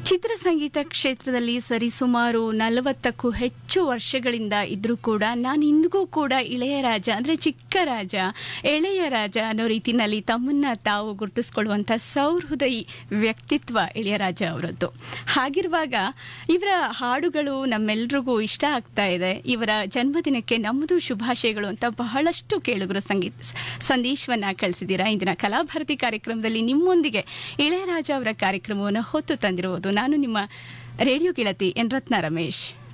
ಚಿತ್ರಸಂಗೀತ ಕ್ಷೇತ್ರದಲ್ಲಿ ಸರಿಸುಮಾರು ನಲವತ್ತಕ್ಕೂ ಹೆಚ್ಚು ವರ್ಷಗಳಿಂದ ಇದ್ರೂ ಕೂಡ ನಾನು ಇಂದಿಗೂ ಕೂಡ ಇಳೆಯರಾಜ ಅಂದರೆ ಚಿಕ್ಕ ರಾಜ ಎಳೆಯ ರಾಜ ಅನ್ನೋ ರೀತಿನಲ್ಲಿ ತಮ್ಮನ್ನ ತಾವು ಗುರುತಿಸ್ಕೊಳ್ಳುವಂಥ ಸೌಹೃದಯಿ ವ್ಯಕ್ತಿತ್ವ ಇಳೆಯರಾಜ ಅವರದ್ದು ಹಾಗಿರುವಾಗ ಇವರ ಹಾಡುಗಳು ನಮ್ಮೆಲ್ರಿಗೂ ಇಷ್ಟ ಆಗ್ತಾ ಇದೆ ಇವರ ಜನ್ಮದಿನಕ್ಕೆ ನಮ್ಮದು ಶುಭಾಶಯಗಳು ಅಂತ ಬಹಳಷ್ಟು ಕೇಳುಗರು ಸಂಗೀತ ಸಂದೇಶವನ್ನ ಕಳಿಸಿದ್ದೀರಾ ಇಂದಿನ ಕಲಾಭಾರತಿ ಕಾರ್ಯಕ್ರಮದಲ್ಲಿ ನಿಮ್ಮೊಂದಿಗೆ ಇಳೆಯರಾಜ ಅವರ ಕಾರ್ಯಕ್ರಮವನ್ನು ಹೊತ್ತು ತಂದಿರುವುದು ನಾನು ನಿಮ್ಮ ರೇಡಿಯೋ ಗೆಳತಿ ಎನ್ ರತ್ನ ರಮೇಶ್